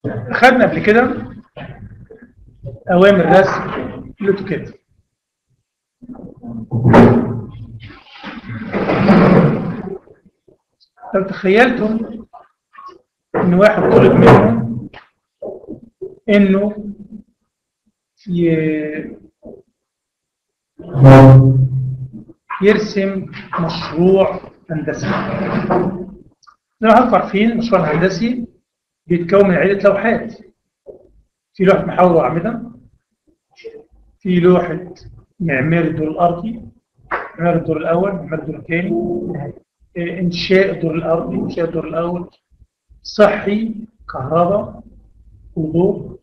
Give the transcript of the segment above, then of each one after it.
خدنا قبل كده اوامر رسم الاوتوكاد لو تخيلتم ان واحد طلب منه انه ي- يرسم مشروع هندسي زي ما حضرتك عارفين المشروع الهندسي بيتكون من عدة لوحات في لوحة محاور وأعمدة في لوحة معمار الدور الأرضي معمار الدور الأول معمار الدور الثاني آه، إنشاء الدور الأرضي إنشاء الدور الأول صحي كهرباء وضوء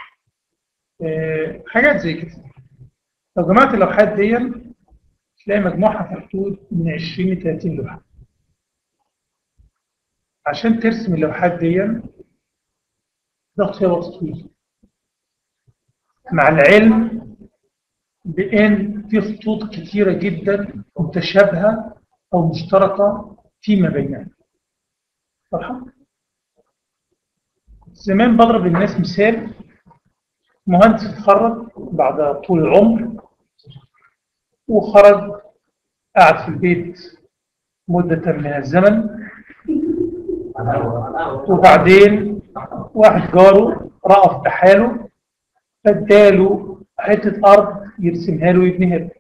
آه، حاجات زي كده لو جمعت اللوحات دي تلاقي مجموعها في حدود من 20 ل 30 لوحة عشان ترسم اللوحات دي ضغط فيها وقت طويل مع العلم بأن في خطوط كتيرة جدا متشابهة أو مشتركة فيما بينها واضحة؟ زمان بضرب للناس مثال مهندس اتخرج بعد طول العمر وخرج قعد في البيت مدة من الزمن وبعدين واحد جاره رأف بحاله فاداله حتة أرض يرسمها له ويبنيها له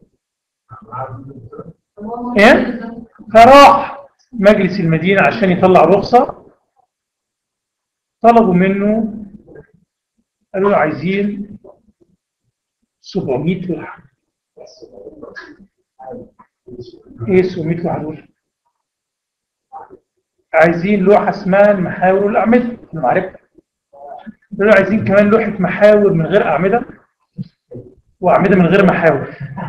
إيه؟ فراح مجلس المدينة عشان يطلع رخصة طلبوا منه قالوا له عايزين 700 لوحة ايه 700 لوحة دول؟ عايزين لوحة اسمها المحاور والأعمدة أنا معرفة قالوا له عايزين كمان لوحة محاور من غير أعمدة وأعمدة من غير محاور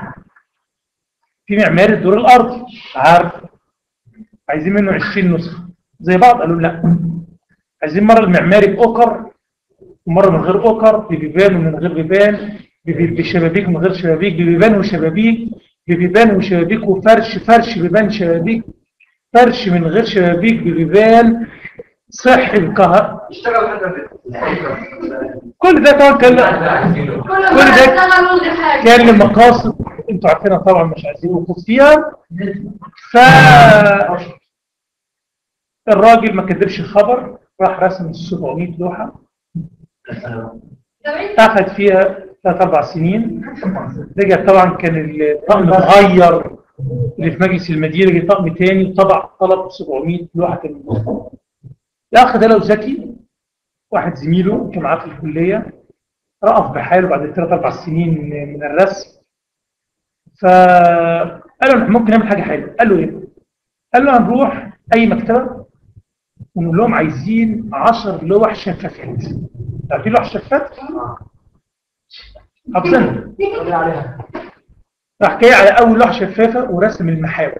في معمار الدور الأرضي عارف عايزين منه 20 نسخة زي بعض قالوا لا عايزين مرة المعماري بأوكر ومرة من غير أوكر ببيبان ومن غير بيبان بب- بشبابيك من غير شبابيك ببيبان وشبابيك ببيبان وشبابيك وفرش فرش بيبان شبابيك فرش من غير شبابيك ببيبان صحي بكهرباء اشتغل حتى كل ده طبعا كان كل كل ما ده اشتغلوا لي حاجة كان لمقاصد انتوا عارفينها طبعا مش عايزين نخوض فيها ف الراجل ما كدبش الخبر راح رسم 700 لوحه اخذ فيها ثلاث اربع سنين رجع طبعا كان الطقم اتغير اللي في مجلس المدينه جه طقم تاني وطبع طلب 700 لوحه تاني الاخ ده لو ذكي واحد زميله كان معاه في الكليه رأف بحاله بعد ثلاث اربع سنين من الرسم فقال له احنا ممكن نعمل حاجه حلوه قال له ايه؟ قال له هنروح اي مكتبه ونقول لهم عايزين 10 لوح شفافات عارفين لوح شفافات؟ حافظينها راح جاي على اول لوحه شفافه ورسم المحاور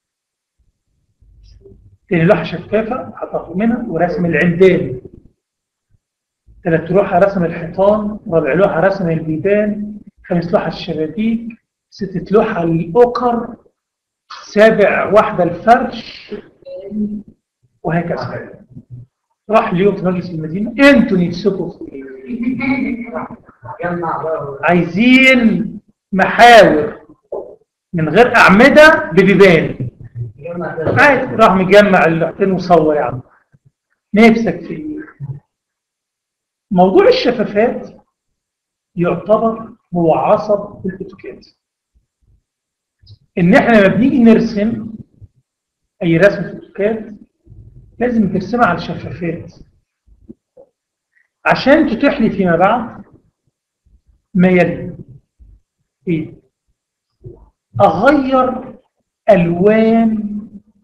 تاني لوحه شفافه حطها منها ورسم العمدان ثلاث لوحه رسم الحيطان رابع لوحه رسم البيبان خامس لوحه الشبابيك ست لوحه الاوكر سابع واحده الفرش وهكذا راح اليوم في مجلس المدينه انتوا نفسكم في ايه؟ عايزين محاور من غير أعمدة ببيبان عادي راح مجمع اللوحتين وصور يا عم نفسك في ايه موضوع الشفافات يعتبر هو عصب الاوتوكاد ان احنا لما بنيجي نرسم اي رسم في الاوتوكاد لازم ترسمها على الشفافات عشان تتيح لي فيما بعد ما يلي ايه اغير الوان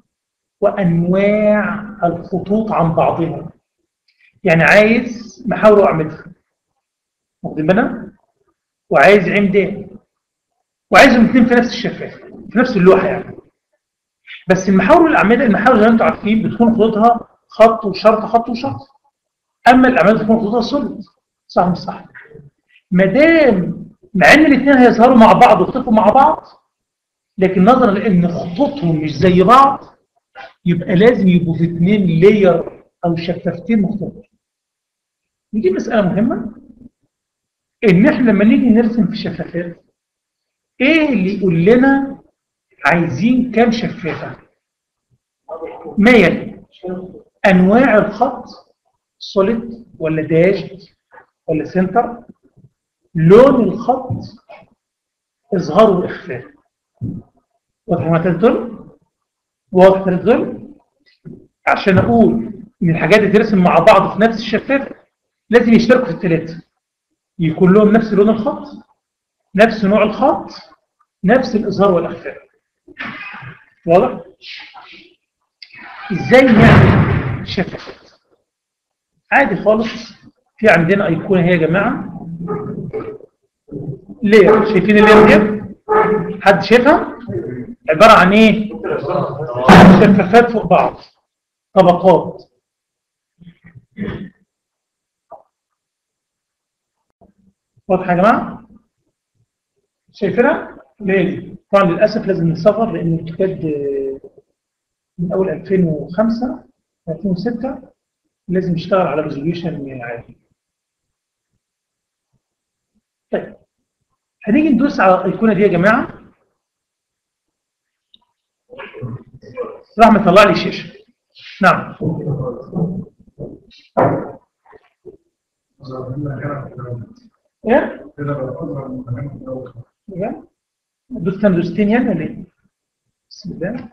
وانواع الخطوط عن بعضها يعني عايز محاور واعمدها واخدين بالنا وعايز عمدان وعايزهم الاثنين في نفس الشفاف في نفس اللوحه يعني بس المحاور والاعمده المحاور زي ما انتم عارفين بتكون خطوطها خط وشرط خط وشرط اما الاعمده بتكون خطوطها سوليد صح مش صح ما دام مع ان الاثنين هيظهروا مع بعض ويختلفوا مع بعض لكن نظرا لان خطوطهم مش زي بعض يبقى لازم يبقوا في اثنين لاير او شفافتين مختلفين نجيب مسألة مهمة إن إحنا لما نيجي نرسم في شفافات إيه اللي يقول لنا عايزين كام شفافة؟ ما يلي أنواع الخط سوليد ولا داش ولا سنتر لون الخط إظهار وإخفاء واضح ما تدل واضح تدل عشان أقول إن الحاجات دي ترسم مع بعض في نفس الشفاف لازم يشتركوا في الثلاثة يكون لهم نفس لون الخط نفس نوع الخط نفس الإظهار والإخفاء واضح؟ إزاي نعمل شفافات عادي خالص في عندنا أيقونة هي يا جماعة لير شايفين اللير دي؟ حد شايفها؟ عبارة عن إيه؟ شفافات فوق بعض طبقات واضحة يا جماعة؟ شايفينها؟ ليه؟ طبعا للأسف لازم نصغر لأن الكتاب من أول 2005 2006 لازم يشتغل على ريزوليوشن عالي. طيب هنيجي ندوس على الأيقونة دي يا جماعة راح مطلع لي شاشة نعم ايه؟ ايه؟ دوست انا دوستين يعني ولا ايه؟ بسم الله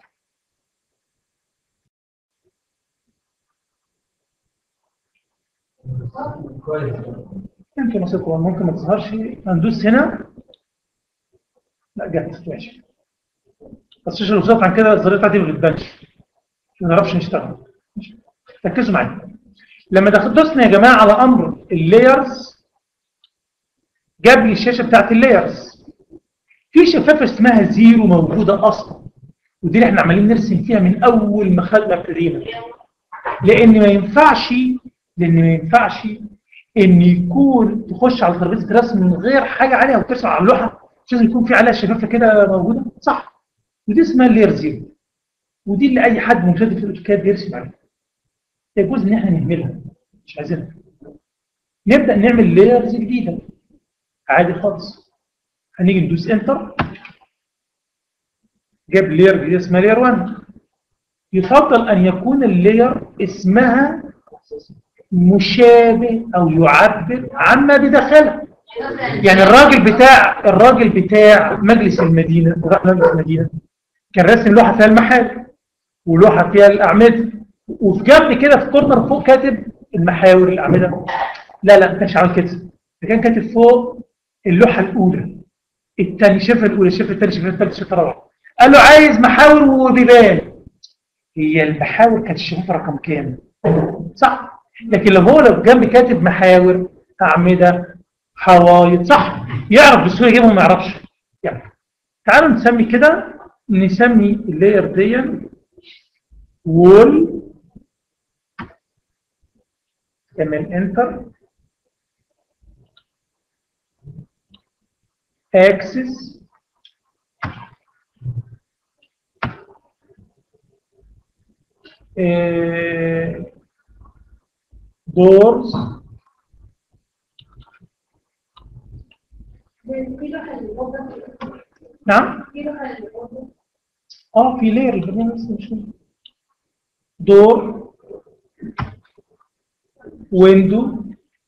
يمكن نصيبكم ممكن ما تظهرش هندوس هنا لا جت ماشي بس الشاشه لو عن كده الزرار بتاعتي ما بتبانش ما نعرفش نشتغل ركزوا معايا لما دوسنا يا جماعه على امر اللايرز جاب لي الشاشه بتاعت اللايرز في شفافه اسمها زيرو موجوده اصلا ودي اللي احنا عمالين نرسم فيها من اول ما خلقنا ابتدينا لان ما ينفعش لان ما ينفعش ان يكون تخش على ترابيزه رسم من غير حاجه عليها وترسم على اللوحه مش لازم يكون في عليها شفافه كده موجوده صح ودي اسمها اللير زيرو ودي اللي اي حد مبتدئ في الاوتوكاد بيرسم عليها يجوز ان احنا نهملها مش عايزينها نبدا نعمل لايرز جديده عادي خالص هنيجي ندوس انتر جاب لاير جديده اسمها لاير 1 يفضل ان يكون اللاير اسمها مشابه او يعبر عما بداخلها يعني الراجل بتاع الراجل بتاع مجلس المدينه مجلس المدينه كان راسم لوحه فيها المحال ولوحه فيها الاعمده وفي جنب كده في كورنر فوق كاتب المحاور الاعمده لا لا ما كانش عامل كده ده كان كاتب فوق اللوحه الاولى الثاني شاف الاولى شاف الثاني شاف الثالث شاف الرابع قال له عايز محاور وبيبان هي المحاور كانت الشفافه رقم كام صح لكن لو هو لو جنب كاتب محاور اعمده حوايط صح يعرف بسهوله يجيبهم ما يعرفش يعني تعالوا نسمي كده نسمي اللاير دي وول كمان انتر اكسس دورز نعم اه في لير البرنامج بس مش دور ويندو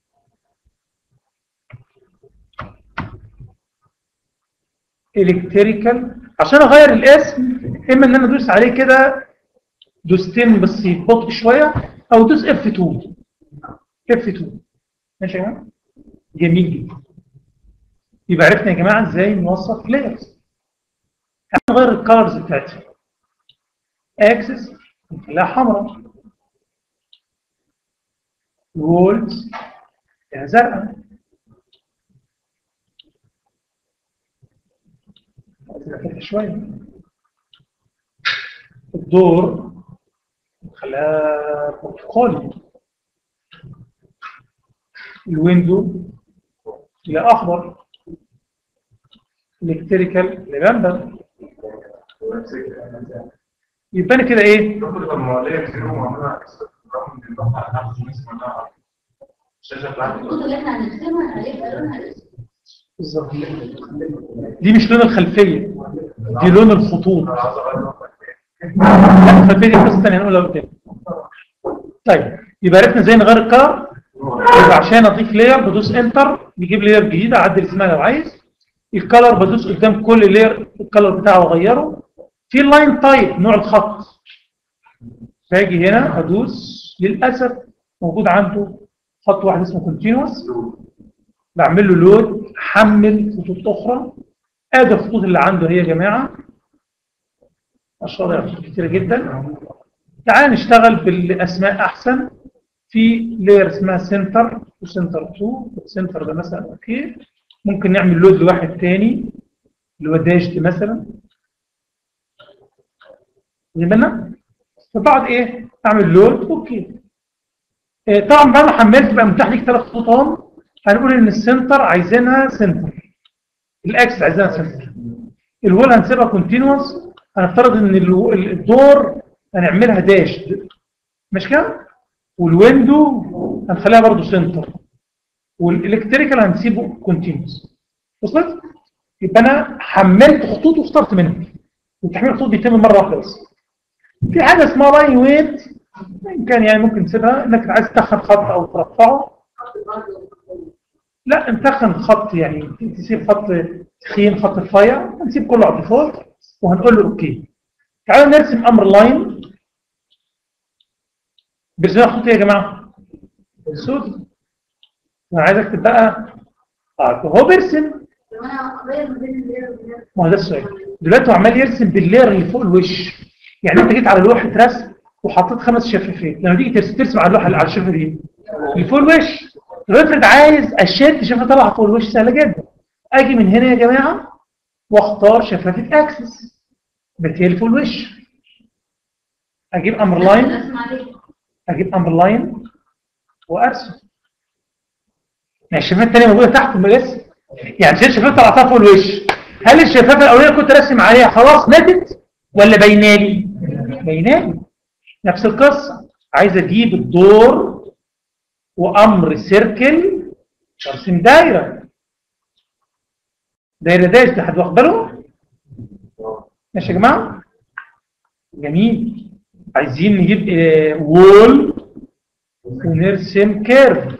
الكتريكال عشان اغير الاسم اما ان انا ادوس عليه كده دوستين بس ببطء شويه او دوس اف 2 اف 2 ماشي يا جماعه جميل جدا يبقى عرفنا يا جماعه ازاي نوصف لايرز نغير الكالرز بتاعتها اكسس نخليها حمراء وولز زرقاء كده شويه الدور نخليها برتقالي الويندو الى اخضر الكتريكال لبامبا يبقى كده ايه الشاشه بتاعتك الخطوط اللي احنا هنرسمها هيبقى لونها اسود بالظبط دي مش لون الخلفيه دي لون الخطوط انا عاوز اغير لا الخلفيه دي قصه ثانيه هنقولها قدام طيب يبقى عرفنا ازاي نغير الكار يبقى عشان اضيف لاير بدوس انتر بيجيب لاير جديده اعدل اسمها لو عايز الكلر بدوس قدام كل لاير الكلر بتاعه واغيره في اللاين تايب نوع الخط باجي هنا ادوس للاسف موجود عنده خط واحد اسمه كونتينوس بعمل له لود حمل خطوط اخرى ادي الخطوط اللي عنده هي يا جماعه اشرار خطوط كتيره جدا تعال نشتغل بالاسماء احسن في لاير اسمها سنتر وسنتر 2 السنتر ده مثلا اوكي ممكن نعمل لود لواحد تاني اللي هو داشت مثلا زي ما انا فبعد ايه اعمل لود اوكي إيه طبعا بعد ما حملت بقى متاح ليك ثلاث خطوط اهم هنقول ان السنتر عايزينها سنتر الاكس عايزينها سنتر الوول هنسيبها كونتينوس هنفترض ان الو- الدور هنعملها داش مش كده والويندو هنخليها برضو سنتر والالكتريكال هنسيبه كونتينوس وصلت يبقى انا حملت خطوط واخترت منها وتحميل الخطوط بيتم مره واحده بس في حاجه اسمها لاين ويت ان كان يعني ممكن تسيبها انك عايز تسخن خط او ترفعه لا نسخن خط يعني تسيب خط تخين خط رفيع هنسيب كله على الديفولت وهنقول له اوكي تعالوا نرسم امر لاين برسمها خطوط إيه يا جماعه سود انا عايز اكتب بقى اه هو بيرسم لو انا اغير ما بين اللير واللير ما هو ده السؤال دلوقتي هو عمال يرسم باللير اللي فوق الوش يعني انت جيت على لوحه رسم وحطيت خمس شفافات لما تيجي ترسم ترسم على اللوحه اللي على الشفه دي اللي فوق الوش لو افرض عايز اشيل شفه طالعه فوق الوش سهله جدا اجي من هنا يا جماعه واختار شفافه اكسس بتهي اللي فوق الوش اجيب امر لاين اسمع عليه اجيب امر لاين وارسم يعني الشفافات الثانيه موجوده تحت المجلس يعني شايف الشفافات طلعتها فوق الوش هل الشفافه الاولانيه كنت راسم عليها خلاص نتت ولا باينالي باينالي نفس القصه عايز اجيب الدور وامر سيركل ارسم دايره دايره دايره ده حد واخد باله ماشي يا جماعه جميل عايزين نجيب آه وول ونرسم كيرف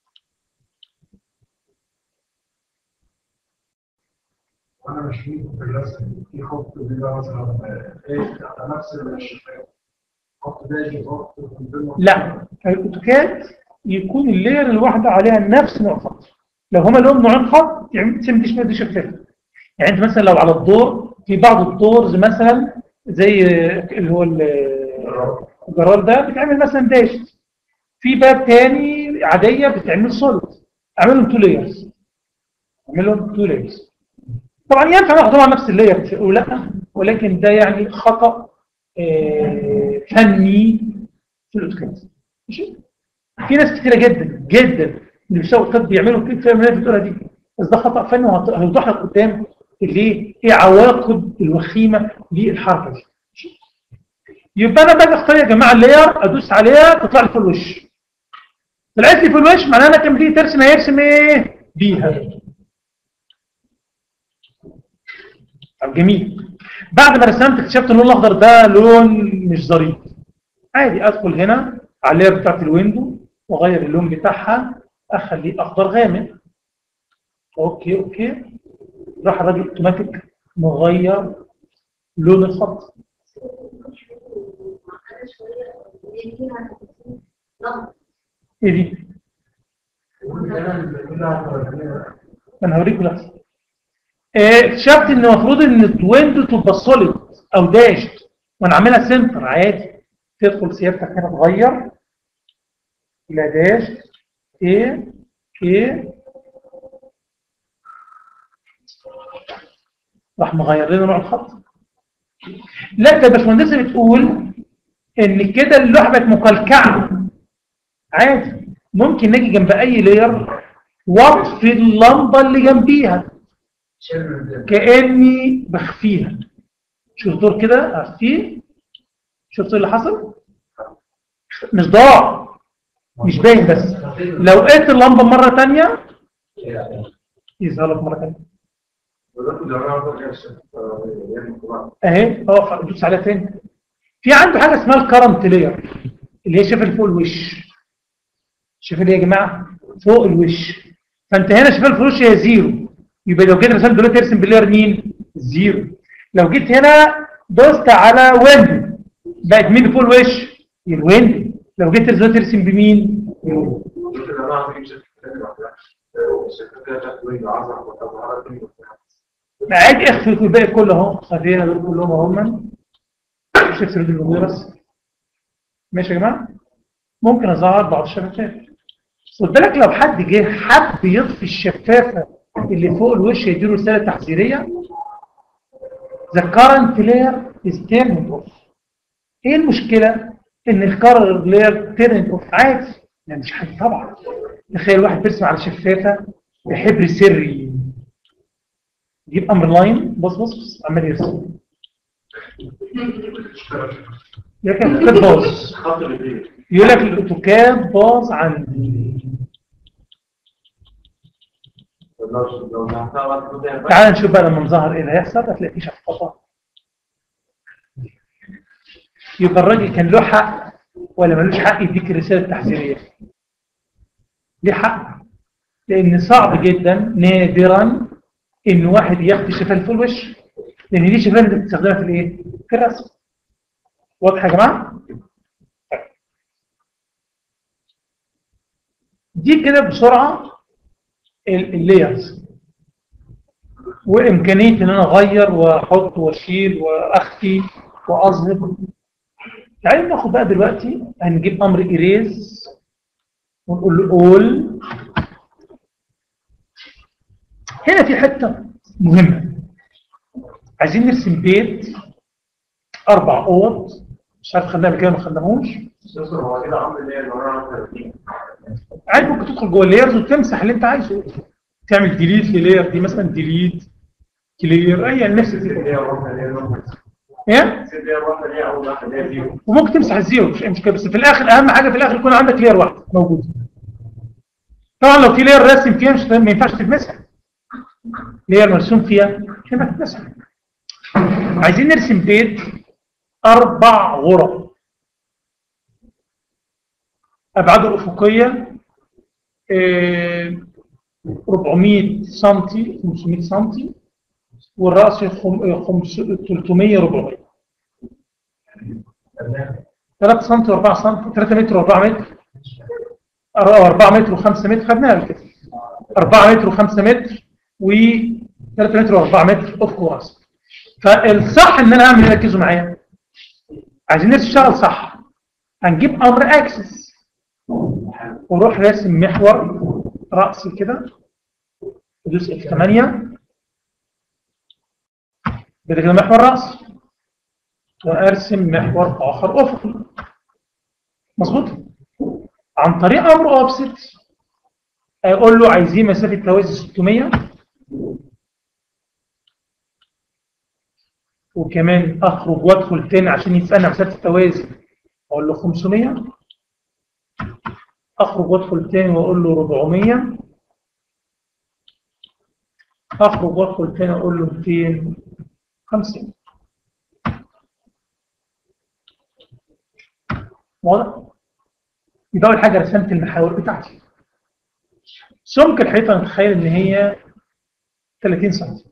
انا مش في الرسم في خط بيبقى مثلا ايه على نفس الشفاف خط دايج وخط كونتينوس. لا الاوتوكاد يكون اللير الواحده عليها نفس نوع الخط لو هما لهم نوعين خط يعني تسمي دي شمال دي شفافه يعني انت مثلا لو على الدور في بعض الدورز مثلا زي اللي هو ال- الجرار ده بيتعمل مثلا داش في باب تاني عاديه بتعمل سوليد اعمل لهم تو لايرز اعمل لهم تو لايرز طبعا ينفع ناخد طبعا نفس اللاير ولا ولكن ده يعني خطا آه، فني في الاوتوكاد ماشي في ناس كتيره جدا جدا اللي بيشتغلوا اوتوكاد بيعملوا كده فاهم اللي بتقولها دي بس ده خطا فني وهيوضح لك قدام ليه ايه عواقب الوخيمه للحركه دي ماشي؟ يبقى انا باجي اختار يا جماعه اللاير ادوس عليها تطلع لي في الوش طلعت لي في الوش معناها انك لما تيجي ترسم هيرسم ايه بيها طب جميل بعد ما رسمت اكتشفت اللون الاخضر ده لون مش ظريف عادي ادخل هنا على اللاير بتاعت الويندو واغير اللون بتاعها اخليه اخضر غامق اوكي اوكي راح الراجل اوتوماتيك مغير لون الخط معقدة شوية ليه فيها ضغط ايه دي انا هوريكم لحظه آه، اكتشفت ان المفروض ان الويندو تبقى سوليد او داشت وانا عاملها سنتر عادي تدخل سيادتك هنا تغير الى داش ايه ايه راح مغير لنا نوع الخط لا ده الباشمهندسه بتقول ان كده اللوحه بقت مكلكعه عادي ممكن نجي جنب اي لاير واطفي اللمبه اللي جنبيها كاني بخفيها شوف دور كده اخفيه شفت اللي حصل مش ضاع مش باين بس لو قلت اللمبه مره ثانيه يظهر لك مره ثانيه اهي اه دوس عليها تاني في عنده حاجه اسمها الكرنت لاير اللي هي شايف اللي فوق الوش شايف اللي يا جماعه فوق الوش فانت هنا شايف اللي فوق الوش هي زيرو يبقى لو جيت مثلا دلوقتي ترسم باللاير مين زيرو لو جيت هنا دوست على ويندو بقت مين فوق الوش الويندو لو جيت دلوقتي ترسم بمين عادي اخفي الباقي كله اهو خلينا دول كلهم اهم مش تفرد الموضوع بس ماشي يا جماعه ممكن اظهر بعض الشبكات خد بالك لو حد جه حب يطفي الشفافه اللي فوق الوش يديله رساله تحذيريه the current layer is turned off ايه المشكله ان الكارر layer turned off عادي يعني مش حاجه طبعا تخيل واحد بيرسم على شفافه بحبر سري يجيب امر لاين بص بص بص عمال يرسم يقول لك الاوتوكاد باظ يقول لك الاوتوكاد باظ عندي تعال نشوف بقى لما نظهر ايه اللي هيحصل هتلاقي في شفافه يبقى الراجل كان له حق ولا ملوش حق يديك الرساله التحذيريه ليه حق لان صعب جدا نادرا ان واحد ياخد الشفاه فوق الوش لان دي شفاه انت بتستخدمها في الايه في الرسم واضح يا جماعه دي كده بسرعه اللايرز وامكانيه ان انا اغير واحط واشيل واخفي واظهر تعالوا ناخد بقى دلوقتي هنجيب امر ايريز ونقول له اول هنا في حته مهمه عايزين نرسم بيت اربع اوض مش عارف خدناها كده ما خدناهوش عادي ممكن تدخل جوه اللايرز وتمسح اللي انت عايزه تعمل ديليت للاير دي مثلا ديليت كلير اي نفس ايه وممكن تمسح الزيرو مش مشكله بس في الاخر اهم حاجه في الاخر يكون عندك لير واحده موجوده طبعا لو في لير راسم فيها مش ما ينفعش تتمسح لير مرسوم فيها مش هينفع تتمسح عايزين نرسم بيت اربع غرف ابعاده الافقيه آه، 400 سم 500 سم والراس خم- خمس- 300 400 3 سم و4 سم 3 متر و4 متر 4 متر و5 متر خدناها قبل كده 4 متر و5 متر و3 متر و4 متر اوف كورس فالصح ان انا اعمل ركزوا معايا عايزين نشتغل صح هنجيب امر اكسس ونروح راسم محور رأسي كده ادوس اف 8 كده كده محور رأسي وارسم محور اخر افقي مظبوط عن طريق امر اوبست اقول له عايزين مسافه توازي 600 وكمان اخرج وادخل تاني عشان يسالني عن مسافه التوازي اقول له 500 اخرج وادخل تاني واقول له 400 اخرج وادخل تاني اقول له 250 واضح يبقى اول حاجه رسمت المحاور بتاعتي سمك الحيطه نتخيل ان هي 30 سم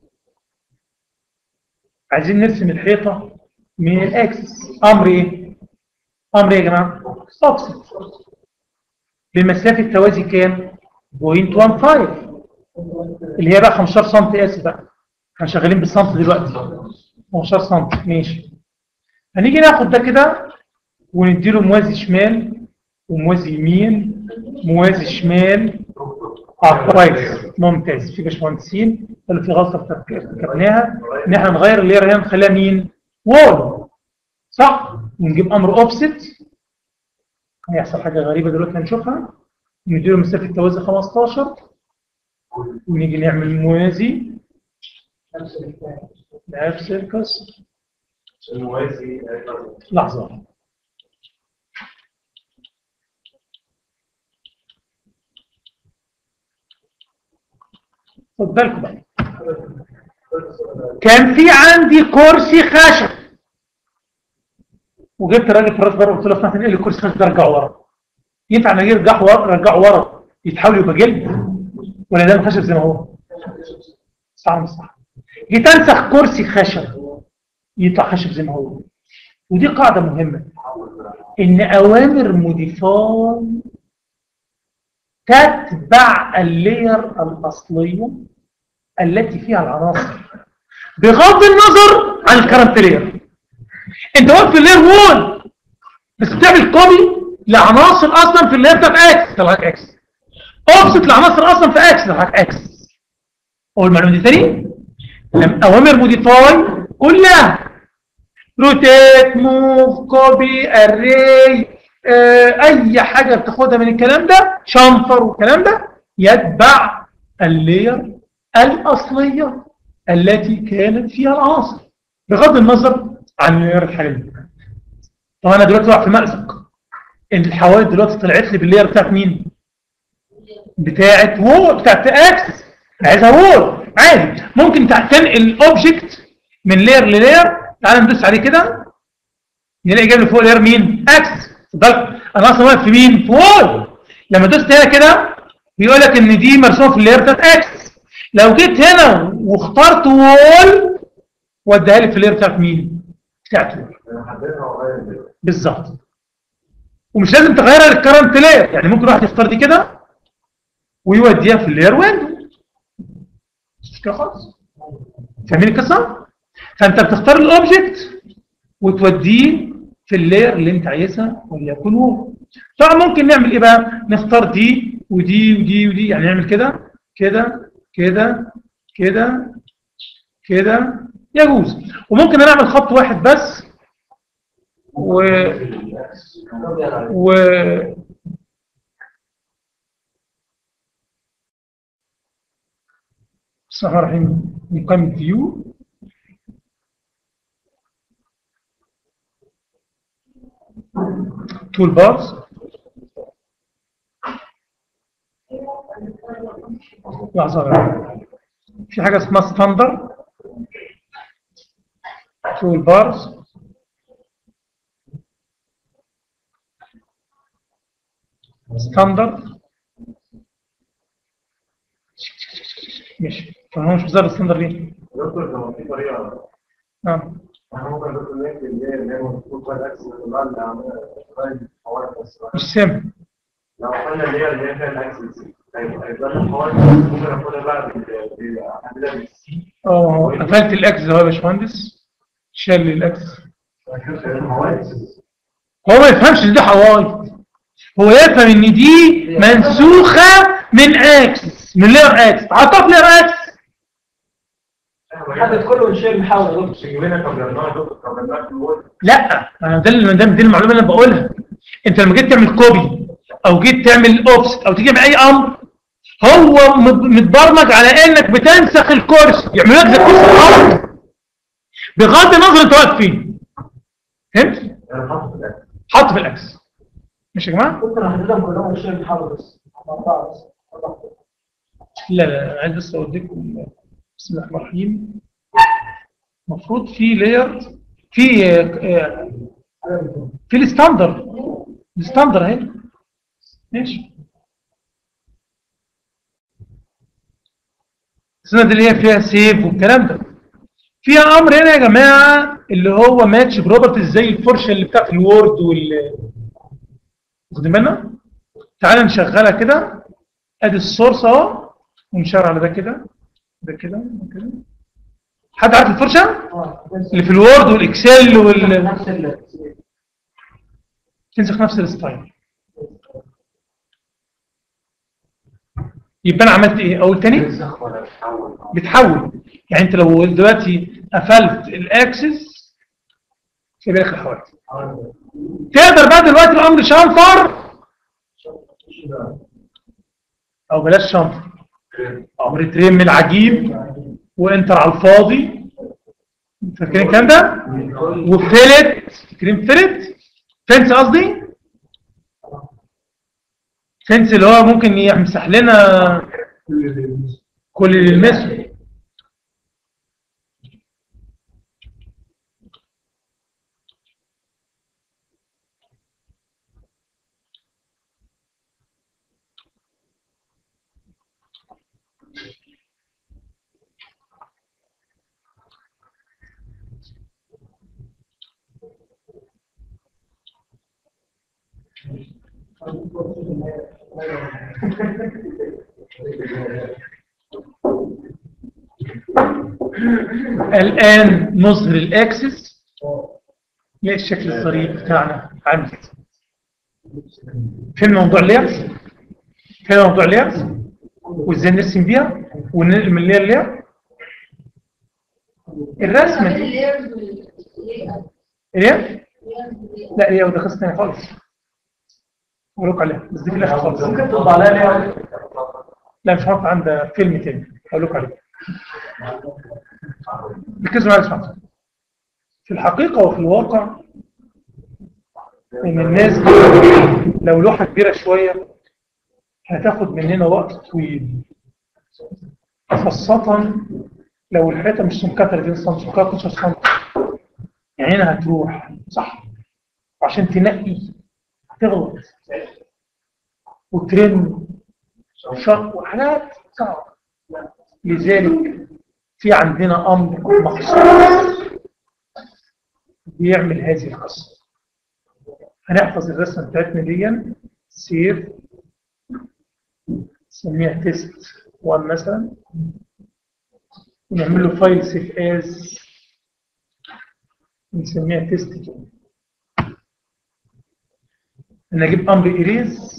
عايزين نرسم الحيطه من الاكسس امر ايه امر ايه يا جماعه اوفست بمسافه توازي كام 0.15 اللي هي بقى 15 سم اسف بقى احنا شغالين بالسم دلوقتي 15 سم ماشي هنيجي ناخد ده كده ونديله موازي شمال وموازي يمين موازي شمال اه كويس ممتاز في باشمهندسين اللي في غلطه ارتكبناها ان احنا نغير الليره هنا نخليها مين؟ وول صح؟ ونجيب امر اوفست هيحصل حاجه غريبه دلوقتي هنشوفها نديله مسافه توازي 15 ونيجي نعمل موازي نفس القصه الموازي لحظه خد بالكم بقى كان في عندي كرسي خشب وجبت راجل في الراس بره قلت له اسمح لي الكرسي الخشب ده رجعه ورا ينفع ان يرجعه ورا رجعه ورا يتحول يبقى جلد ولا ده خشب زي ما هو صح مش صح جيت انسخ كرسي خشب يطلع خشب زي ما هو ودي قاعده مهمه ان اوامر موديفاي تتبع اللير الاصليه التي فيها العناصر بغض النظر عن الكرنت لير انت واقف في اللير وول بس بتعمل كوبي لعناصر اصلا في اللير بتاعت اكس طلعك اكس اوفست لعناصر اصلا في اكس طلعك اكس اول معلومه دي تاني لما اوامر موديفاي كلها روتيت موف كوبي اري اي حاجه بتاخدها من الكلام ده شنفر والكلام ده يتبع اللير الاصليه التي كانت فيها العناصر بغض النظر عن اللير الحاليه طب انا دلوقتي واقع في مأزق ان الحوادث دلوقتي طلعت لي باللير بتاعت مين بتاعت وول بتاعت اكسس عايزها وول عادي ممكن تنقل اوبجكت من لير للير تعال ندوس عليه كده نلاقي جايب لي فوق لير مين اكسس بالك انا اصلا واقف في مين في وول لما دوست هنا كده بيقول لك ان دي مرسومه في اللير بتاعت اكسس لو جيت هنا واخترت وول وديها لي في اللير بتاعت مين بتاعت وول بالظبط ومش لازم تغيرها للكرنت لير يعني ممكن واحد يختار دي كده ويوديها في اللير ويندو مش كده خالص فاهمين القصه فانت بتختار الاوبجكت وتوديه في اللير اللي انت عايزها وليكن هو طبعا ممكن نعمل ايه بقى نختار دي ودي ودي ودي يعني نعمل كده كده كده كده كده يجوز وممكن نعمل خط واحد بس و و بسم الله الرحمن الرحيم نقيم فيو تول بارز لحظة بقى. في حاجة اسمها ستاندر تول بارز ستاندر ماشي فهو مش بزار الستاندر ليه دكتور لو في طريقه اه احنا ممكن نقول لك اللي هي اللي هي المفروض فيها الاكس اللي عامله شويه حوادث بس مش سام لو قلنا اللي هي اللي هي فيها الاكسس هيبقى هيبقى الحوادث ممكن اخدها بقى بال- بال- بالسي اه قفلت الاكس اهو يا باشمهندس شال لي الاكس الحوادث هو ما يفهمش ان دي حوايط هو يفهم ان دي منسوخه من اكس من لير اكس حطها في لير اكس حدد كله ونشيل نحاول يا دكتور مش جبنا كبرناها دكتور كبرناها في الوورد لا انا ده اللي ده دي المعلومه اللي انا بقولها انت لما جيت تعمل كوبي او جيت تعمل اوفست او تيجي تعمل اي امر هو مت- متبرمج على انك بتنسخ الكورس يعمل لك زي كورس الارض بغض النظر انت واقف فين فهمت انا حاطط في الاكس حط في الاكس ماشي يا جماعه ممكن نحددهم كلهم ونشيل نحاول بس أربعة بس أربعة. لا لا أنا عايز بس اوديكم بسم الله الرحمن الرحيم المفروض في لاير في آه، آه، في الستاندر الستاندر اهي ماشي السنه دي اللي هي فيها سيف والكلام ده فيها امر هنا يا جماعه اللي هو ماتش بروبرتيز زي الفرشه اللي بتاعت الوورد وال واخدين بالنا تعالى نشغلها كده ادي السورس اهو ونشار على ده كده ده كده ده كده حد عارف الفرشه آه، بس اللي في الوورد والاكسل وال نفس ال تنسخ نفس الستايل يبقى انا عملت ايه اول تاني تنسخ ولا تحول بتحول يعني انت لو دلوقتي قفلت الاكسس يبقى لك الحوادث تقدر بقى دلوقتي الامر شنفر او بلاش شنفر امر تريم العجيب وانتر على الفاضي فاكرين الكلام ده وفلت فاكرين فلت فنس قصدي فنس اللي هو ممكن يمسح لنا كل اللي يلمسه الآن نظهر الأكسس لا الشكل الظريف بتاعنا عامل كده فين موضوع اللايرز فين موضوع اللايرز وازاي نرسم بيها وننقل من لاير لاير الرسمه دي ايه لا هي ده قصه ثانيه خالص اقول لكم عليها بس دي في الاخر خالص ممكن تطبع عليها ليه؟ لا مش هقف عند فيلم تاني اقول لكم عليه ركزوا معايا اسمعوا في الحقيقه وفي الواقع ان الناس دي لو لوحه كبيره شويه هتاخد مننا وقت طويل خاصه لو الحيطه مش سمكها 30 سم سمكها 12 سم يعني هنا هتروح صح عشان تنقي هتغلط وترن شق وحاجات صعبه لذلك في عندنا امر مخصوص بيعمل هذه القصه هنحفظ الرسمه بتاعتنا دي سيف نسميها تيست 1 مثلا ونعمل له فايل سيف از نسميها تيست 2 انا اجيب امر اريز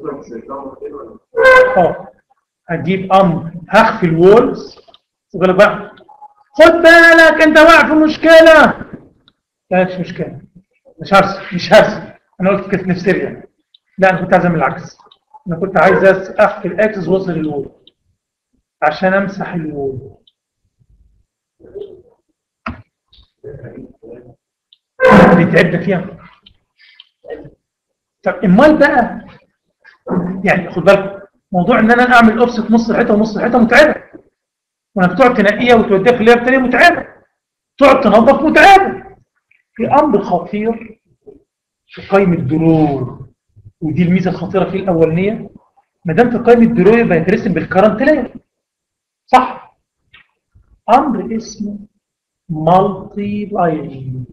اه هجيب امر هخفي الوولز وقال بقى خد بالك انت واقع في مشكله لا مش مشكله مش هرسم مش هرسم انا قلت كده في سريع لا انا كنت عايز اعمل العكس انا كنت عايز اخفي الاكسس واصل للوول عشان امسح الوول دي تعبنا فيها طب امال بقى يعني خد بالك موضوع ان انا اعمل اوفست نص الحيطه ونص الحيطه متعبه وانك تقعد تنقيها وتوديها في لير تاني متعبه تقعد تنظف متعبه في امر خطير في قائمه درور ودي الميزه الخطيره في الاولانيه ما دام في قائمه درور يبقى يترسم بالكرنت لاير صح امر اسمه مالتي لاين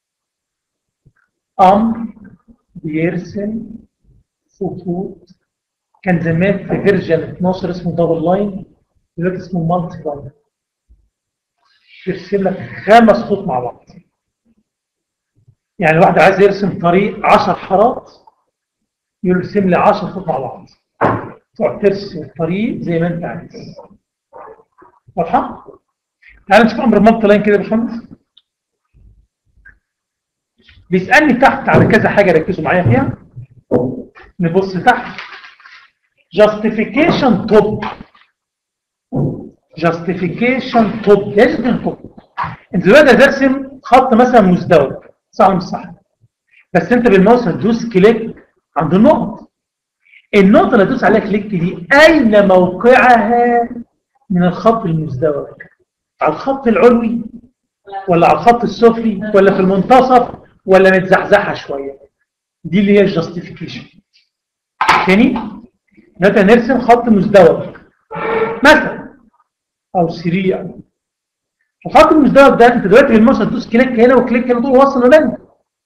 امر بيرسم خطوط كان زمان في فيرجن 12 اسمه دبل لاين دلوقتي اسمه مالتي لاين يرسم لك خمس خطوط مع بعض يعني الواحد عايز يرسم طريق 10 حارات يرسم لي 10 خطوط مع بعض تقعد ترسم الطريق زي ما انت عايز واضحه؟ تعال نشوف امر مالتي لاين كده يا باشمهندس بيسالني تحت على كذا حاجه ركزوا معايا فيها نبص تحت justification top justification top لازم توب انت دلوقتي هترسم خط مثلا مزدوج صح ولا مش صح بس انت بالماوس هتدوس كليك عند النقط النقطه اللي هتدوس عليها كليك دي اين موقعها من الخط المزدوج على الخط العلوي ولا على الخط السفلي ولا في المنتصف ولا متزحزحه شويه دي اللي هي الجاستيفيكيشن تاني دلوقتي هنرسم خط مزدوج مثلا او سريع الخط المزدوج ده انت دلوقتي بالماوس هتدوس كليك هنا وكليك هنا دول وصل لنا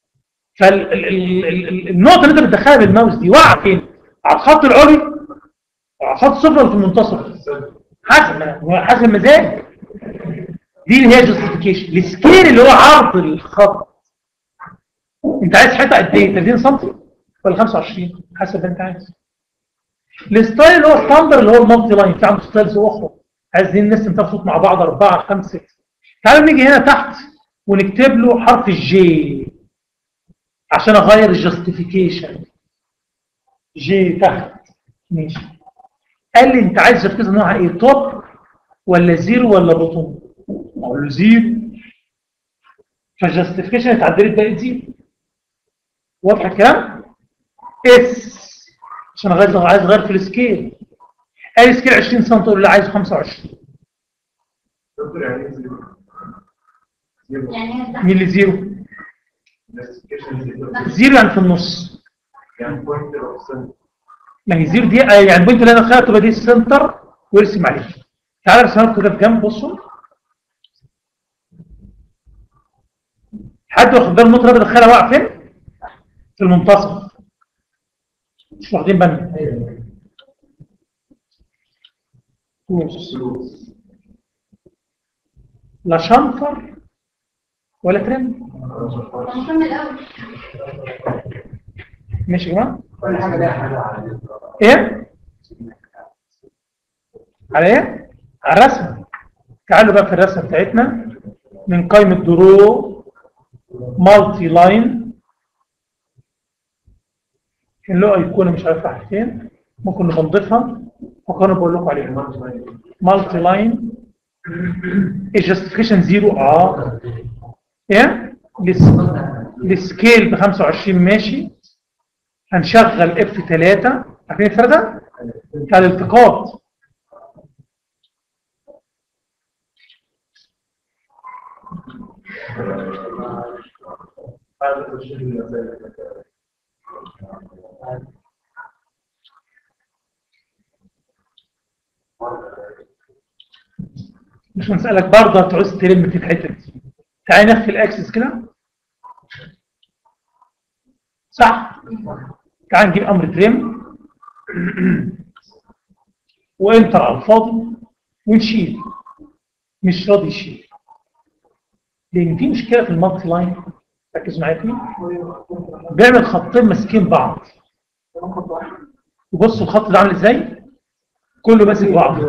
فالنقطه اللي انت بتدخلها بالماوس دي واقعه فين على الخط العلوي على الخط السفلي ولا في المنتصف حسب حسب مزاج دي اللي هي جاستيفيكيشن السكيل اللي هو عرض الخط انت عايز حته قد ايه 30 سم ولا 25 حسب انت عايز الستايل اللي هو ستاندر اللي هو المالتي لاين في عنده ستايلز اخرى عايزين نرسم تخطط مع بعض 4 5 6 تعالوا نيجي هنا تحت ونكتب له حرف الجي عشان اغير الجاستيفيكيشن جي تحت ماشي قال لي انت عايز تركز نوعها ايه توب ولا زيرو ولا بوتوم اقول له زيرو فالجاستيفيكيشن اتعدلت بقت زيرو واضح الكلام اس عشان عايز عايز اغير في السكيل ادي سكيل 20 سم تقول له عايز 25 دكتور يعني ايه زيرو؟ زيرو يعني هي مين اللي زيرو كلاسيفيكيشن زيرو زيرو يعني في النص يعني بوينت اوف سنت ما هي زيرو دي آه، يعني البوينت اللي انا دخلها تبقى دي السنتر وارسم عليه تعالى ارسمها لكم كده في جنب بصوا حد واخد باله النقطه اللي أنا بدخلها واقع فين؟ في المنتصف مش واخدين بالنا بص. لا شنطر ولا ترم هنكمل الأول ماشي يا جماعه كل حاجه ليها حاجه ايه على ايه على الرسم تعالوا بقى في الرسمه بتاعتنا من قائمه درو مالتي لاين كان له ايقونه مش عارف راحت فين ممكن نبقى نضيفها وكانوا بقول لكم عليها مالتي لاين الجاستيفيكيشن زيرو اه ايه الس- السكيل ب 25 ماشي هنشغل اف 3 عارفين الفرق ده؟ بتاع الالتقاط مش هنسألك برضه هتعوز تلم في الحتة دي تعالى نخفي الاكسس كده صح تعال نجيب امر تريم وانتر على الفاضي ونشيل مش راضي يشيل لان في مشكله في المالتي لاين ركز معايا فيه بيعمل خطين ماسكين بعض وبصوا الخط ده عامل ازاي كله ماسك بعض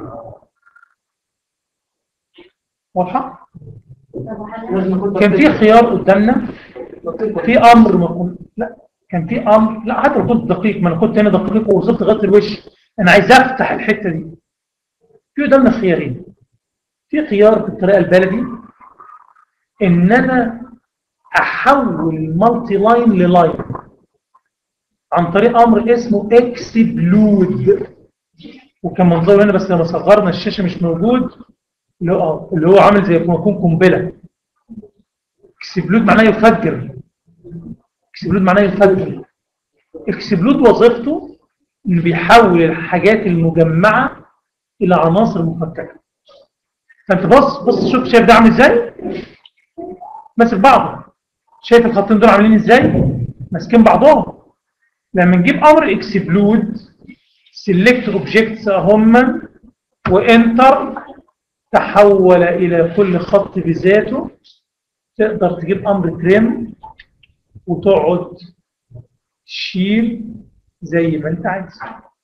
واضحه كان في خيار قدامنا في امر ما كنت لا كان في امر لا حتى لو كنت دقيق ما انا كنت هنا دقيق ووصلت لغايه الوش انا عايز افتح الحته دي في قدامنا خيارين في خيار بالطريقه البلدي ان انا احول المالتي لاين للاين عن طريق امر اسمه اكسبلود وكان منظره هنا بس لما صغرنا الشاشه مش موجود اللي هو اللي هو عامل زي ما يكون قنبله اكسبلود معناه يفجر اكسبلود معناه يفجر اكسبلود وظيفته انه بيحول الحاجات المجمعه الى عناصر مفككه فانت بص بص شوف شايف ده عامل ازاي ماسك بعضه شايف الخطين دول عاملين ازاي ماسكين بعضهم لما نجيب امر اكسبلود سيلكت اوبجكتس هم وانتر تحول الى كل خط بذاته تقدر تجيب امر تريم وتقعد تشيل زي ما انت عايز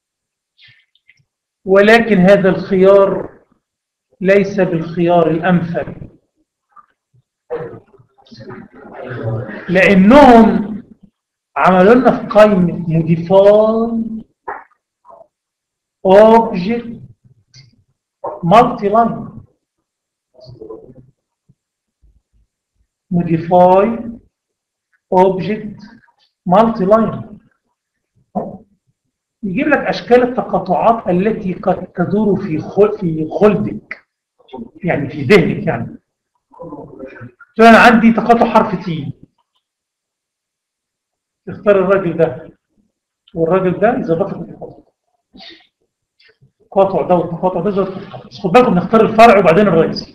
ولكن هذا الخيار ليس بالخيار الامثل لانهم عملوا لنا في قائمه موديفاي اوبجكت مالتي لاين modify object multi line يجيب لك اشكال التقاطعات التي قد تدور في خل في خلدك يعني في ذهنك يعني تقول انا عندي تقاطع حرف تي تختار الراجل ده والراجل ده يظبط لك التقاطع التقاطع ده والتقاطع ده يظبط لك بس خد بالكم نختار الفرع وبعدين الرئيسي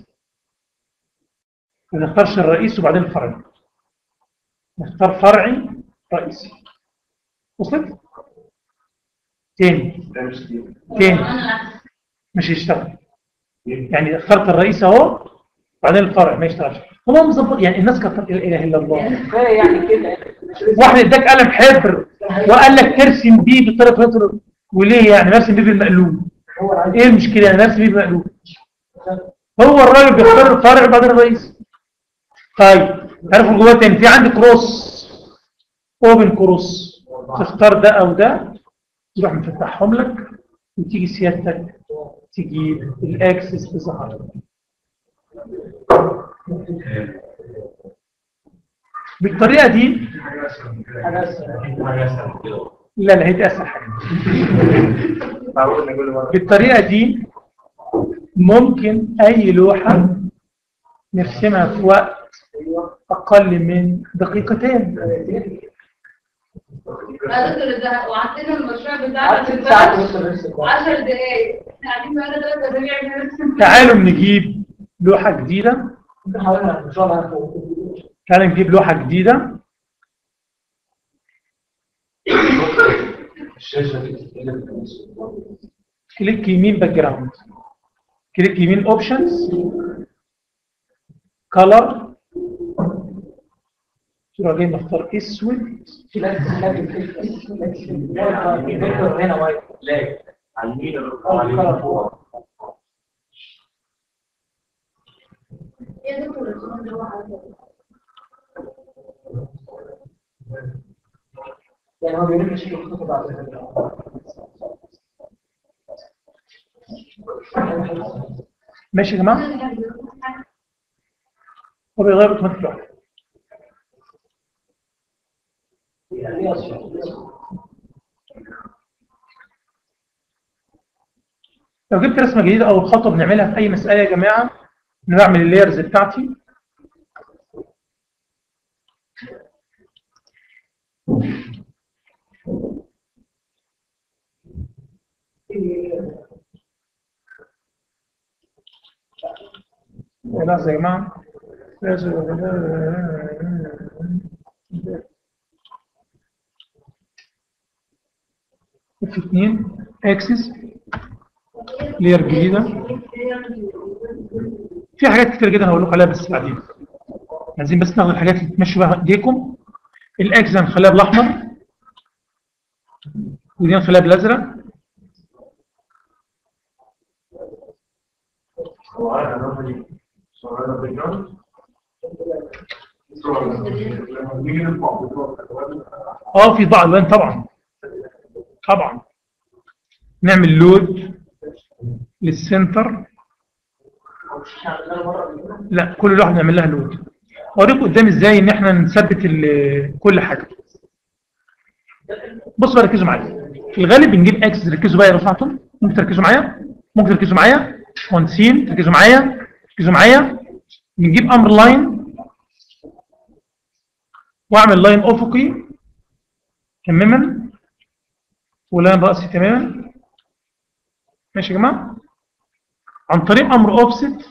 ما نختارش الرئيس وبعدين الفرعي نختار فرعي رئيسي وصلت تاني ده مش كده تاني مش يشتغل يعني اخترت الرئيس اهو بعدين الفرع ما يشتغلش هم مظبط يعني الناس كتر لا اله الا الله كفايه يعني كده واحد اداك قلم حبر وقال لك ترسم بيه بالطريقه الفلانية. وليه يعني نرسم بيه بالمقلوب هو عايز ايه المشكله يعني نرسم بيه بالمقلوب هو الراجل بيختار الفرع بعدين الرئيس طيب تعرفوا جواه تاني في عندي كروس اوبن كروس تختار ده او ده يروح مفتحهم لك وتيجي سيادتك تجيب الاكسس تظهر بالطريقه دي حاجه اسهل حاجة أسهل كده لا لا هي دي اسهل حاجه معقول نقول مرة بالطريقه دي ممكن اي لوحه نرسمها في وقت اقل من دقيقتين قالت ده وعندنا المشروع بتاعنا قعدت في ست ساعات البلد ونص بنرسم 10 دقايق احنا قاعدين بقالنا ثلاث اسابيع بنرسم تعالوا نجيب لوحه جديده ممكن حوالي ان شاء الله هنفوق. تعالوا نجيب لوحه جديده الشاشة دي بتتكلم كليك يمين باك جراوند كليك يمين اوبشنز كلر تروح جاي نختار اسود في ناس بتحتاج الفكرة هنا وايد لا على اليمين أو على اليمين الكلر فوق فوق. يا دكتور الرسوم اللي هو عايزها. يعني هو بيقول لي شيء الخطوة بعد كده. ماشي يا جماعه هو بيغير اوتوماتيك لوحده يعني إيه أصلاً؟ لو جبت رسمه جديده او خطوه بنعملها في اي مساله يا جماعه نعمل اللايرز بتاعتي لحظه يا جماعه في اثنين اكسس لير جديده في حاجات كتير جدا هقول لكم عليها بس بعدين عايزين بس ناخد الحاجات اللي تمشوا بيها ايديكم الاكس هنخليها بالاحمر ودي هنخليها بالازرق صورة أنا دي صورة باك جراوند صورة لما نيجي نطبع بطاقة الألوان اه في بعض الوان طبعا طبعا نعمل لود للسنتر لا كل واحد نعمل لها لود اوريكم قدام ازاي ان احنا نثبت ال- كل حاجه بصوا بقى ركزوا معايا في الغالب بنجيب اكس ركزوا بقى يا رفعتم ممكن تركزوا معايا ممكن تركزوا معايا مهندسين تركزوا معايا تركزوا معايا بنجيب امر لاين واعمل لاين افقي تماما ولاين راسي تماما ماشي يا جماعه عن طريق امر اوفست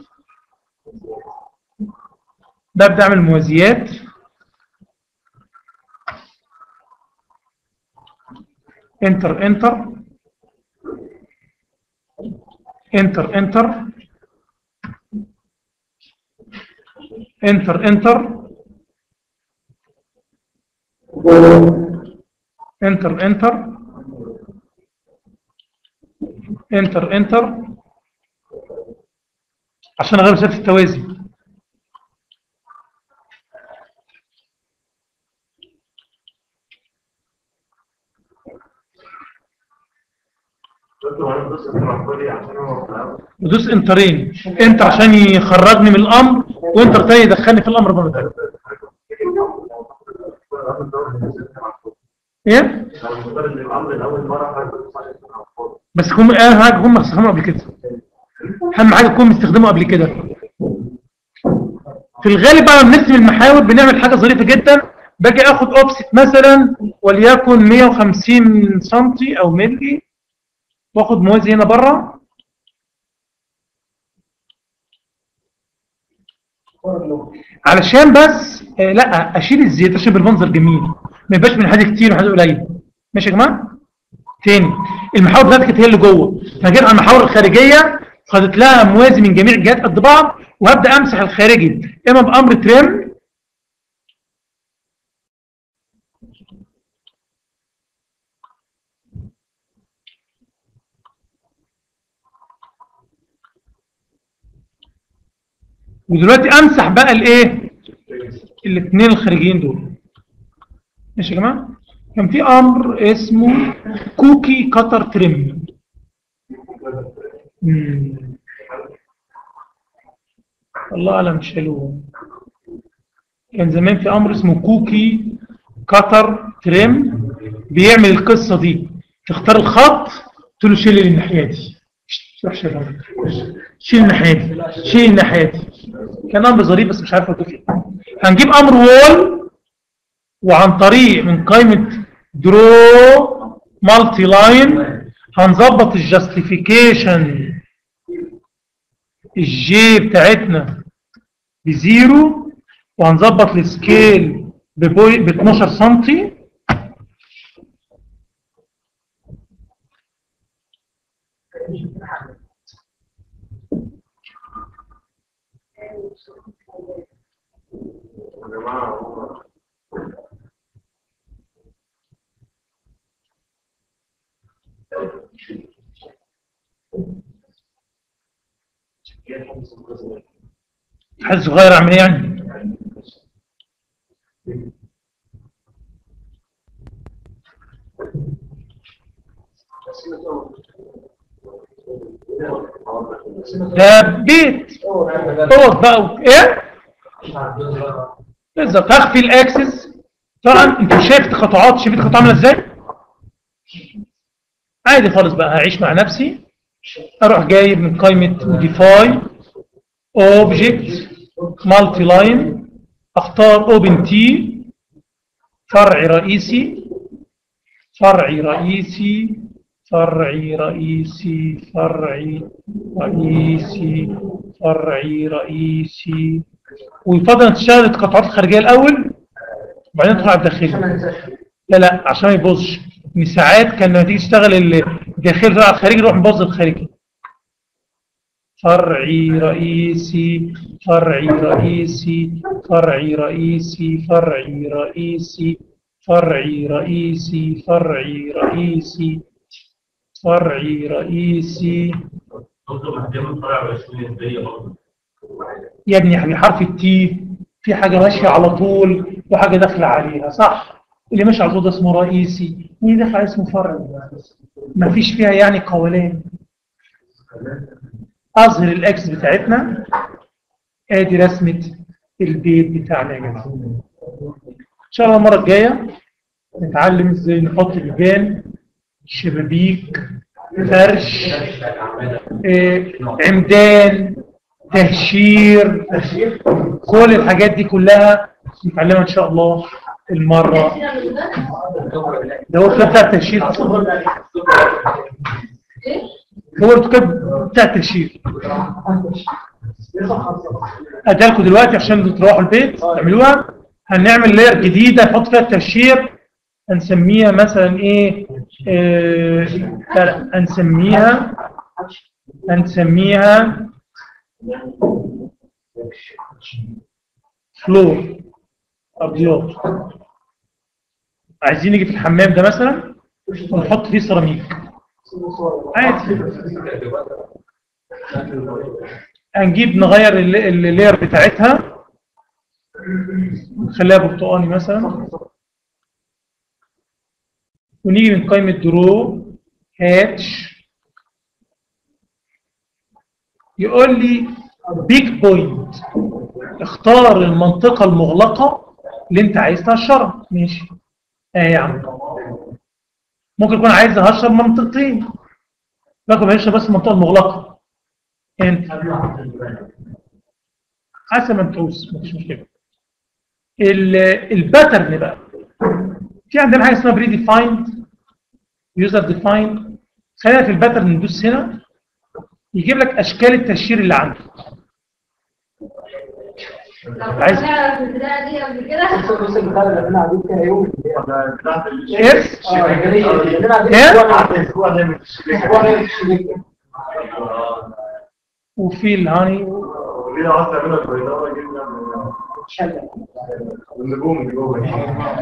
ببدا اعمل موازيات انتر انتر انتر انتر انتر انتر انتر انتر انتر انتر عشان اغير مسافه التوازي دكتور أنا بس أطلع لي عشان هو ودوس انترين انتر عشان يخرجني من الامر وانتر تاني يدخلني في الامر مره ثانيه ايه الأمر الأول مرة بس هم اهم حاجه هم استخدموا قبل كده اهم حاجه تكون مستخدمه قبل كده في الغالب بقى لما بنرسم المحاور بنعمل حاجه ظريفه جدا باجي اخد اوفست مثلا وليكن 150 سم او ملي واخد موازي هنا بره علشان بس آه لا اشيل الزيت عشان بالمنظر جميل ما يبقاش من حاجه كتير وحاجه قليل ماشي يا جماعه تاني المحاور بتاعتك كانت هي اللي جوه فجيت على المحاور الخارجيه خدت لها موازي من جميع الجهات قد بعض وهبدا امسح الخارجي اما بامر تريم ودلوقتي امسح بقى الايه الاثنين الخارجيين دول ماشي يا جماعه كان في امر اسمه كوكي كتر تريم مم. الله اعلم شالوه كان زمان في امر اسمه كوكي كتر تريم بيعمل القصه دي تختار الخط تقول له شيل الناحيه دي روح شيل شيل الناحيه دي شيل الناحيه دي كان امر ظريف بس مش عارف اقول فيه هنجيب امر وول وعن طريق من قائمه درو مالتي لاين هنظبط الجاستيفيكيشن الجي بتاعتنا بزيرو وهنظبط السكيل ببوي ب 12 سنتي يا جماعة هو حد صغير اعمل ايه يعني ده بيت اوض بقى و- ايه بالظبط هخفي الاكسس طبعا انت شايف القطعات شايف القطعه عامله ازاي عادي خالص بقى هعيش مع نفسي اروح جايب من قائمه موديفاي اوبجكت مالتي لاين اختار اوبن تي فرع رئيسي فرعي رئيسي فرعي رئيسي فرعي رئيسي فرعي رئيسي ويفضل تشتغل القطعات الخارجيه الاول وبعدين تدخل على الداخلي لا لا عشان ما يبوظش ان ساعات كان لما تيجي تشتغل الداخلي تروح على الخارجي يروح مبوظ الخارجي فرعي رئيسي فرعي رئيسي فرعي رئيسي فرعي رئيسي فرعي رئيسي فرعي رئيسي فرعي رئيسي دكتور محتاج طالع 20 نسبيه برضه يا ابني يا حبيبي حرف التي في حاجة ماشية على طول وحاجة داخلة عليها صح اللي ماشي على طول ده اسمه رئيسي واللي داخل عليه اسمه فرعي مفيش فيها يعني قولان اظهر الاكس بتاعتنا ادي رسمة البيت بتاعنا يا جماعة ان شاء الله المرة الجاية نتعلم ازاي نحط لجان شبابيك فرش آه، عمدان تهشير كل الحاجات دي كلها نتعلمها ان شاء الله المرة ده هو الكتاب بتاع التهشير هو الكتاب بتاع التهشير اديها لكم دلوقتي عشان تروحوا البيت تعملوها هنعمل لير جديده نحط فيها التهشير هنسميها مثلا ايه آه، لا لا هنسميها هنسميها فلور ابيض عايزين نيجي في الحمام ده مثلا ونحط فيه سيراميك عادي هنجيب نغير ال- ال- اللير بتاعتها نخليها برتقاني مثلا ونيجي من قائمة درو هاتش يقول لي بيك بوينت اختار المنطقة المغلقة اللي انت عايز تهشرها ماشي اه يا عم ممكن يكون عايز اهشر منطقتين لكن هيشرب بس المنطقة المغلقة انت حسب ما تدوس مفيش مشكلة ال- الباترن بقى في عندنا حاجة اسمها بري ديفايند يوزر ديفايند خلينا في الباترن ندوس هنا يجيب لك اشكال التهشير اللي عندك عايز- عايز نعرف البداية دي قبل كده بص بص البتاع اللي احنا قاعدين فيها يوم بتاعت ال- اف اه يعني اللي قاعدين إيه؟ اسبوع بتاعت نعمل الأسبوع ده مش اسبوع نعمل الشريك. وفي الهاني ولينا عايز تعملها بيضاوة جدا شلة. النجوم اللي جوه دي.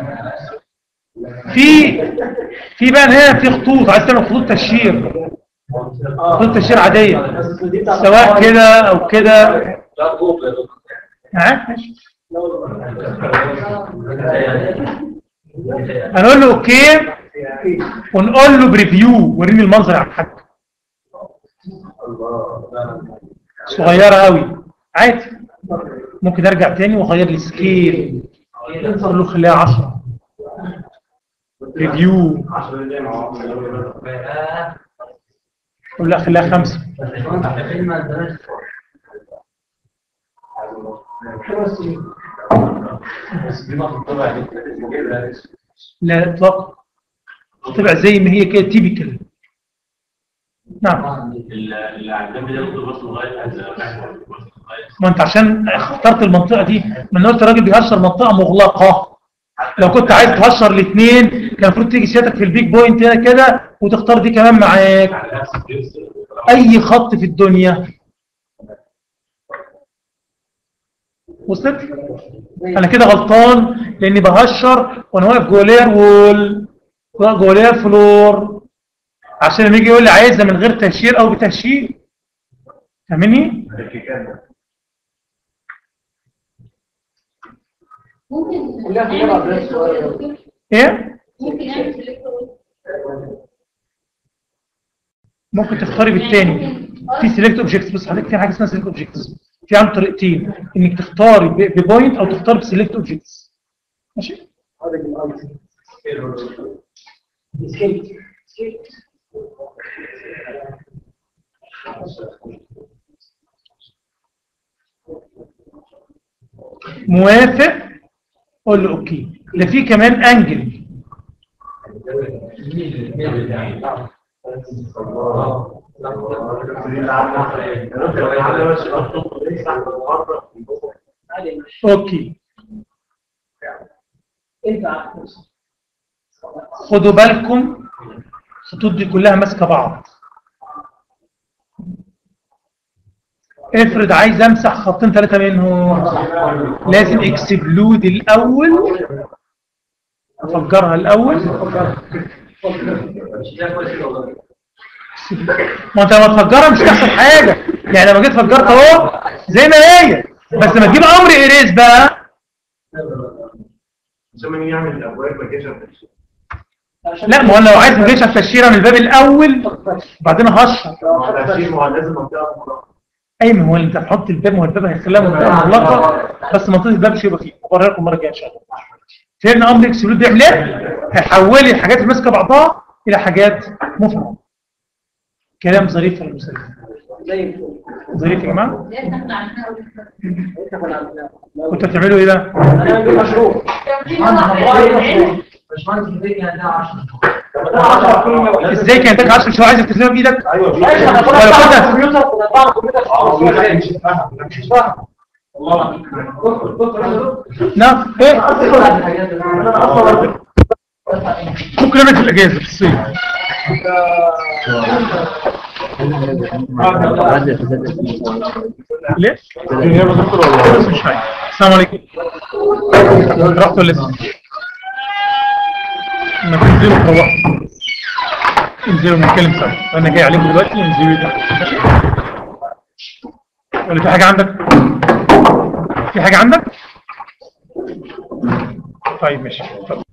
في في بقى هنا في خطوط عايز تعمل خطوط تشير اه خطوط تشير عاديه بس دي بتاعت سواء كده او كده لا جوب يا دكتور معاك ماشي هنقول له اوكي ونقول له بريفيو وريني المنظر يا عم الحاج صغيره قوي عادي ممكن ارجع تاني واغير السكيل اقول له خليها 10 ريفيو قول لا خليها خمسة خمس سنين لا اطلاق تبقى زي ما هي كده تيبيكال نعم اللي عندنا ده ياخد بس لغايه لغايه ما انت عشان اخترت المنطقة دي من قلت الراجل بيهشر منطقة مغلقة لو كنت عايز تهشر الاثنين كان المفروض تيجي سيادتك في البيج بوينت هنا كده وتختار دي كمان معاك على نفس الجنس اي خط في الدنيا وصلت انا كده غلطان لاني بهشر وانا واقف جوه لير وول جوه لير فلور عشان لما يجي يقول لي عايزها من غير تهشير او بتهشير فاهمني ممكن كلها في جامعة بس صغيرة. ايه ممكن نعمل سيلكت ممكن تختاري بالتاني في سيلكت اوبجكتس بس حضرتك في حاجه اسمها سيلكت اوبجكتس في عنده طريقتين انك تختاري ب- ببوينت او تختاري بسيلكت اوبجكتس ماشي هذا الأرض سكيت سكيت موافق قول له اوكي ده في كمان انجل اوكي انت عارف خدوا بالكم الخطوط دي كلها ماسكه بعض افرض عايز امسح خطين ثلاثه منهم لازم اكسبلود الاول افجرها الاول ما انت لما تفجرها مش هتحصل حاجه يعني لما جيت فجرت اهو زي ما هي بس لما تجيب امر اريز بقى عشان يعمل الابواب ما جاش لا ما هو أنا لو عايز ما جيش التشيره من الباب الاول وبعدين هشر ما هو لازم منطقه مغلقه اي ما هو انت هتحط الباب ما هو الباب هيخليها منطقه مغلقه بس منطقه الباب مش هيبقى فيه هوريها لكم المره الجايه ان شاء الله فهمنا امر اكسلود بيعمل ايه؟ هيحول لي الحاجات اللي ماسكه بعضها الى حاجات مفرده كلام ظريف ولا مش ظريف؟ زي الفل ظريف يا جماعه ده احنا كنا عاملينها أول مرة. انت كنا عاملينها كنتوا بتعملوا ايه بقى؟ انا عندي مشروع كان في مرة باشمهندس ازاي كان ده 10 ازاي كان عندك 10 شهور عايزك تكتبها بايدك؟ ايوه ماشي انا كنا ولا بنعمل كده؟ كمبيوتر كنا بنعمل كمبيوتر مش فاهم مش فاهم نعم ايه؟ ممكن نعمل في الاجازه في الصيف ليه؟ مش حاجه السلام عليكم رحت ولا لسه؟ ما تنزلوا تروحوا انزلوا نتكلم سوا انا جاي عليكم دلوقتي انزلوا ده ماشي؟ ولا في حاجه عندك؟ في حاجه عندك؟ طيب ماشي طب.